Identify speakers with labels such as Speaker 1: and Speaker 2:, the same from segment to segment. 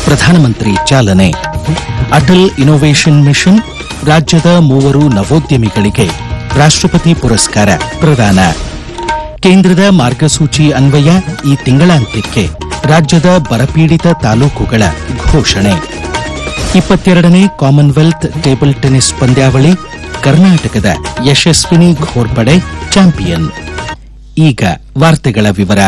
Speaker 1: ಪ್ರಧಾನಮಂತ್ರಿ ಚಾಲನೆ Atal innovation mission ರಾಜ್ಯದ ಮೂವರು ನವೋದ್ಯಮಿಗಳಿಗೆ ರಾಷ್ಟ್ರಪತಿ ಪುರಸ್ಕಾರ ಪ್ರದಾನ ಕೇಂದ್ರದ ಮಾರ್ಗಸೂಚಿ ಅನ್ವಯ ಈ ತಿಂಗಳಾಂತ್ಯಕ್ಕೆ ರಾಜ್ಯದ ಬರಪೀಡಿತ ತಾಲೂಕುಗಳ ಘೋಷಣೆ ಇಪ್ಪತ್ತೆರಡನೇ ಕಾಮನ್ವೆಲ್ತ್ ಟೇಬಲ್ ಟೆನ್ನಿಸ್ ಪಂದ್ಯಾವಳಿ ಕರ್ನಾಟಕದ ಯಶಸ್ವಿನಿ ಘೋರ್ಪಡೆ ಚಾಂಪಿಯನ್ ಈಗ ವಾರ್ತೆಗಳ ವಿವರ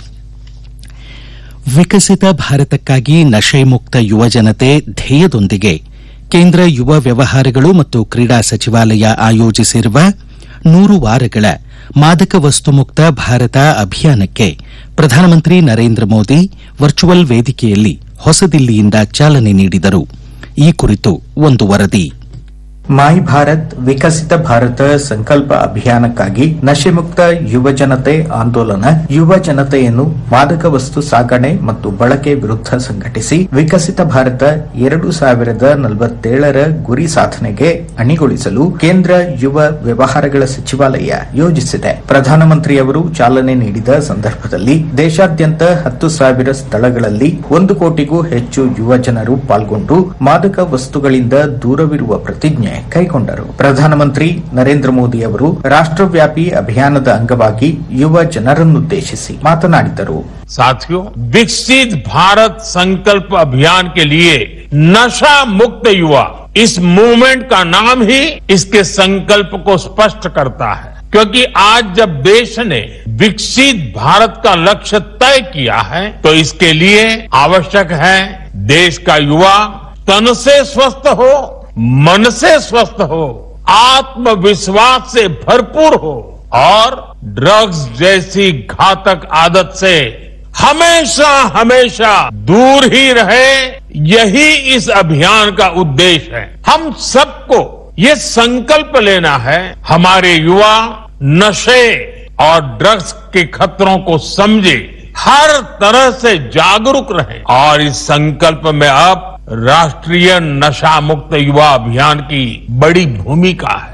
Speaker 1: ವಿಕಸಿತ ಭಾರತಕ್ಕಾಗಿ ನಶೆ ಮುಕ್ತ ಯುವಜನತೆ ಧ್ಯೇಯದೊಂದಿಗೆ ಕೇಂದ್ರ ಯುವ ವ್ಯವಹಾರಗಳು ಮತ್ತು ಕ್ರೀಡಾ ಸಚಿವಾಲಯ ಆಯೋಜಿಸಿರುವ ನೂರು ವಾರಗಳ ಮಾದಕ ವಸ್ತು ಮುಕ್ತ ಭಾರತ ಅಭಿಯಾನಕ್ಕೆ ಪ್ರಧಾನಮಂತ್ರಿ ನರೇಂದ್ರ ಮೋದಿ ವರ್ಚುವಲ್ ವೇದಿಕೆಯಲ್ಲಿ ಹೊಸದಿಲ್ಲಿಯಿಂದ ಚಾಲನೆ ನೀಡಿದರು ಈ ಕುರಿತು ಒಂದು ವರದಿ
Speaker 2: ಮೈ ಭಾರತ್ ವಿಕಸಿತ ಭಾರತ ಸಂಕಲ್ಪ ಅಭಿಯಾನಕ್ಕಾಗಿ ನಶೆಮುಕ್ತ ಯುವ ಜನತೆ ಆಂದೋಲನ ಯುವ ಜನತೆಯನ್ನು ಮಾದಕ ವಸ್ತು ಸಾಗಣೆ ಮತ್ತು ಬಳಕೆ ವಿರುದ್ಧ ಸಂಘಟಿಸಿ ವಿಕಸಿತ ಭಾರತ ಎರಡು ಸಾವಿರದ ನಲವತ್ತೇಳರ ಗುರಿ ಸಾಧನೆಗೆ ಅಣಿಗೊಳಿಸಲು ಕೇಂದ್ರ ಯುವ ವ್ಯವಹಾರಗಳ ಸಚಿವಾಲಯ ಯೋಜಿಸಿದೆ ಪ್ರಧಾನಮಂತ್ರಿಯವರು ಚಾಲನೆ ನೀಡಿದ ಸಂದರ್ಭದಲ್ಲಿ ದೇಶಾದ್ಯಂತ ಹತ್ತು ಸಾವಿರ ಸ್ಥಳಗಳಲ್ಲಿ ಒಂದು ಕೋಟಿಗೂ ಹೆಚ್ಚು ಯುವ ಜನರು ಪಾಲ್ಗೊಂಡು ಮಾದಕ ವಸ್ತುಗಳಿಂದ ದೂರವಿರುವ ಪ್ರತಿಜ್ಞೆ ಕೈಗೊಂಡರು ಪ್ರಧಾನಮಂತ್ರಿ ನರೇಂದ್ರ ಮೋದಿ ಅವರು ರಾಷ್ಟ್ರವ್ಯಾಪಿ ಅಭಿಯಾನದ ಅಂಗವಾಗಿ ಯುವ ಜನರನ್ನುದ್ದೇಶಿಸಿ ಮಾತನಾಡಿದರು
Speaker 3: साथियों विकसित भारत संकल्प अभियान के लिए नशा मुक्त युवा इस मूवमेंट का नाम ही इसके संकल्प को स्पष्ट करता है क्योंकि आज जब देश ने विकसित भारत का लक्ष्य तय किया है तो इसके लिए आवश्यक है देश का युवा तन से स्वस्थ हो मन से स्वस्थ हो आत्मविश्वास से भरपूर हो और ड्रग्स जैसी घातक आदत से हमेशा हमेशा दूर ही रहे यही इस अभियान का उद्देश्य है हम सबको ये संकल्प लेना है हमारे युवा नशे और ड्रग्स के खतरों को समझे हर तरह से जागरूक रहे और इस संकल्प में अब राष्ट्रीय नशा मुक्त युवा अभियान की बड़ी भूमिका है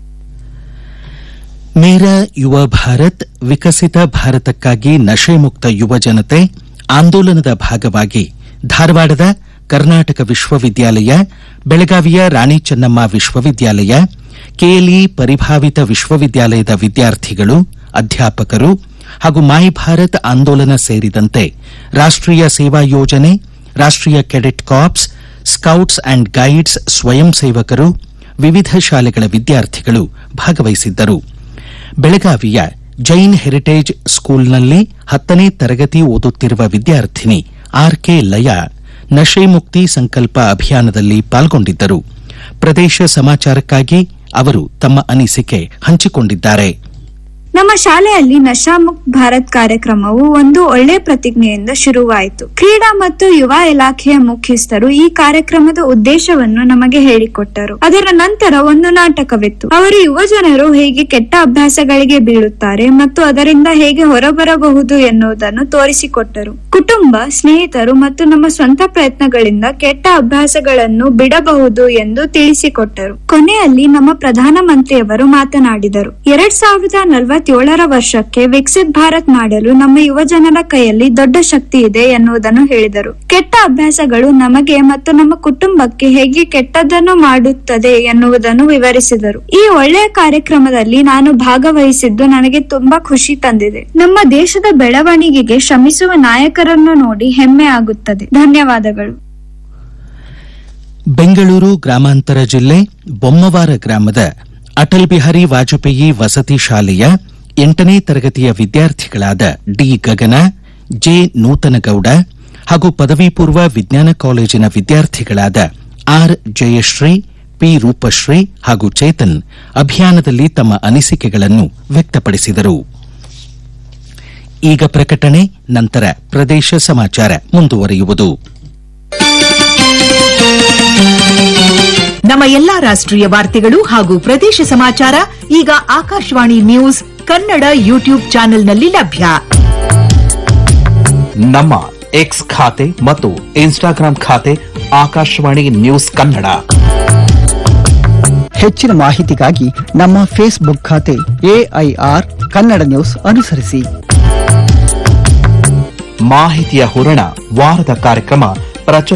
Speaker 1: ನೇರ ಯುವ ಭಾರತ್ ವಿಕಸಿತ ಭಾರತಕ್ಕಾಗಿ ನಶೆ ಮುಕ್ತ ಯುವ ಜನತೆ ಆಂದೋಲನದ ಭಾಗವಾಗಿ ಧಾರವಾಡದ ಕರ್ನಾಟಕ ವಿಶ್ವವಿದ್ಯಾಲಯ ಬೆಳಗಾವಿಯ ರಾಣಿ ಚೆನ್ನಮ್ಮ ವಿಶ್ವವಿದ್ಯಾಲಯ ಕೆಎಲ್ಇ ಪರಿಭಾವಿತ ವಿಶ್ವವಿದ್ಯಾಲಯದ ವಿದ್ಯಾರ್ಥಿಗಳು ಅಧ್ಯಾಪಕರು ಹಾಗೂ ಮೈ ಭಾರತ್ ಆಂದೋಲನ ಸೇರಿದಂತೆ ರಾಷ್ಟ್ರೀಯ ಸೇವಾ ಯೋಜನೆ ರಾಷ್ಟ್ರೀಯ cadet corps scouts and guides ಸ್ವಯಂ ಸೇವಕರು ವಿವಿಧ ಶಾಲೆಗಳ ವಿದ್ಯಾರ್ಥಿಗಳು ಭಾಗವಹಿಸಿದ್ದರು ಬೆಳಗಾವಿಯ ಜೈನ್ ಹೆರಿಟೇಜ್ ಸ್ಕೂಲ್ನಲ್ಲಿ ಹತ್ತನೇ ತರಗತಿ ಓದುತ್ತಿರುವ ವಿದ್ಯಾರ್ಥಿನಿ ಆರ್ಕೆ ಲಯ ನಶೆ ಮುಕ್ತಿ ಸಂಕಲ್ಪ ಅಭಿಯಾನದಲ್ಲಿ ಪಾಲ್ಗೊಂಡಿದ್ದರು ಪ್ರದೇಶ ಸಮಾಚಾರಕ್ಕಾಗಿ ಅವರು ತಮ್ಮ ಅನಿಸಿಕೆ ಹಂಚಿಕೊಂಡಿದ್ದಾರೆ
Speaker 4: ನಮ್ಮ ಶಾಲೆಯಲ್ಲಿ ನಶಾ ಮುಕ್ತ್ ಭಾರತ್ ಕಾರ್ಯಕ್ರಮವು ಒಂದು ಒಳ್ಳೆ ಪ್ರತಿಜ್ಞೆಯಿಂದ ಶುರುವಾಯಿತು ಕ್ರೀಡಾ ಮತ್ತು ಯುವ ಇಲಾಖೆಯ ಮುಖ್ಯಸ್ಥರು ಈ ಕಾರ್ಯಕ್ರಮದ ಉದ್ದೇಶವನ್ನು ನಮಗೆ ಹೇಳಿಕೊಟ್ಟರು ಅದರ ನಂತರ ಒಂದು ನಾಟಕವಿತ್ತು ಅವರು ಯುವ ಜನರು ಹೇಗೆ ಕೆಟ್ಟ ಅಭ್ಯಾಸಗಳಿಗೆ ಬೀಳುತ್ತಾರೆ ಮತ್ತು ಅದರಿಂದ ಹೇಗೆ ಹೊರಬರಬಹುದು ಎನ್ನುವುದನ್ನು ತೋರಿಸಿಕೊಟ್ಟರು ಕುಟುಂಬ ಸ್ನೇಹಿತರು ಮತ್ತು ನಮ್ಮ ಸ್ವಂತ ಪ್ರಯತ್ನಗಳಿಂದ ಕೆಟ್ಟ ಅಭ್ಯಾಸಗಳನ್ನು ಬಿಡಬಹುದು ಎಂದು ತಿಳಿಸಿಕೊಟ್ಟರು ಕೊನೆಯಲ್ಲಿ ನಮ್ಮ ಪ್ರಧಾನಮಂತ್ರಿಯವರು ಮಾತನಾಡಿದರು ಎರಡ್ ಸಾವಿರದ ನಲವತ್ತೇಳರ ವರ್ಷಕ್ಕೆ ವಿಕಸಿತ್ ಭಾರತ್ ಮಾಡಲು ನಮ್ಮ ಯುವ ಜನರ ಕೈಯಲ್ಲಿ ದೊಡ್ಡ ಶಕ್ತಿ ಇದೆ ಎನ್ನುವುದನ್ನು ಹೇಳಿದರು ಕೆಟ್ಟ ಅಭ್ಯಾಸಗಳು ನಮಗೆ ಮತ್ತು ನಮ್ಮ ಕುಟುಂಬಕ್ಕೆ ಹೇಗೆ ಕೆಟ್ಟದ್ದನ್ನು ಮಾಡುತ್ತದೆ ಎನ್ನುವುದನ್ನು ವಿವರಿಸಿದರು ಈ ಒಳ್ಳೆಯ ಕಾರ್ಯಕ್ರಮದಲ್ಲಿ ನಾನು ಭಾಗವಹಿಸಿದ್ದು ನನಗೆ ತುಂಬಾ ಖುಷಿ ತಂದಿದೆ ನಮ್ಮ ದೇಶದ ಬೆಳವಣಿಗೆಗೆ ಶ್ರಮಿಸುವ ನಾಯಕರನ್ನು ನೋಡಿ ಹೆಮ್ಮೆ ಆಗುತ್ತದೆ ಧನ್ಯವಾದಗಳು
Speaker 1: ಬೆಂಗಳೂರು ಗ್ರಾಮಾಂತರ ಜಿಲ್ಲೆ ಬೊಮ್ಮವಾರ ಗ್ರಾಮದ ಅಟಲ್ ಬಿಹಾರಿ ವಾಜಪೇಯಿ ವಸತಿ ಶಾಲೆಯ ಎಂಟನೇ ತರಗತಿಯ ವಿದ್ಯಾರ್ಥಿಗಳಾದ ಡಿ ಗಗನ ಜೆ ನೂತನಗೌಡ ಹಾಗೂ ಪದವಿ ಪೂರ್ವ ವಿಜ್ಞಾನ ಕಾಲೇಜಿನ ವಿದ್ಯಾರ್ಥಿಗಳಾದ ಆರ್ ಜಯಶ್ರೀ ಪಿ ರೂಪಶ್ರೀ ಹಾಗೂ ಚೇತನ್ ಅಭಿಯಾನದಲ್ಲಿ ತಮ್ಮ ಅನಿಸಿಕೆಗಳನ್ನು ವ್ಯಕ್ತಪಡಿಸಿದರು ಈಗ ಪ್ರಕಟಣೆ ನಂತರ ಪ್ರದೇಶ ಸಮಾಚಾರ ಮುಂದುವರಿಯುವುದು
Speaker 5: ನಮ್ಮ ಎಲ್ಲಾ ರಾಷ್ಟ್ರೀಯ ವಾರ್ತೆಗಳು ಹಾಗೂ ಪ್ರದೇಶ ಸಮಾಚಾರ ಈಗ ಆಕಾಶವಾಣಿ ನ್ಯೂಸ್ ಕನ್ನಡ ಯೂಟ್ಯೂಬ್ ಚಾನೆಲ್ನಲ್ಲಿ ಲಭ್ಯ
Speaker 6: ನಮ್ಮ ಎಕ್ಸ್ ಖಾತೆ ಮತ್ತು ಇನ್ಸ್ಟಾಗ್ರಾಂ ಖಾತೆ ಆಕಾಶವಾಣಿ ನ್ಯೂಸ್ ಕನ್ನಡ
Speaker 7: ಹೆಚ್ಚಿನ ಮಾಹಿತಿಗಾಗಿ ನಮ್ಮ ಫೇಸ್ಬುಕ್ ಖಾತೆ ಎಐಆರ್ ಕನ್ನಡ ನ್ಯೂಸ್ ಅನುಸರಿಸಿ
Speaker 6: ಮಾಹಿತಿಯ ಹೂರಣ ವಾರದ ಕಾರ್ಯಕ್ರಮ ಪ್ರಚಲಿತ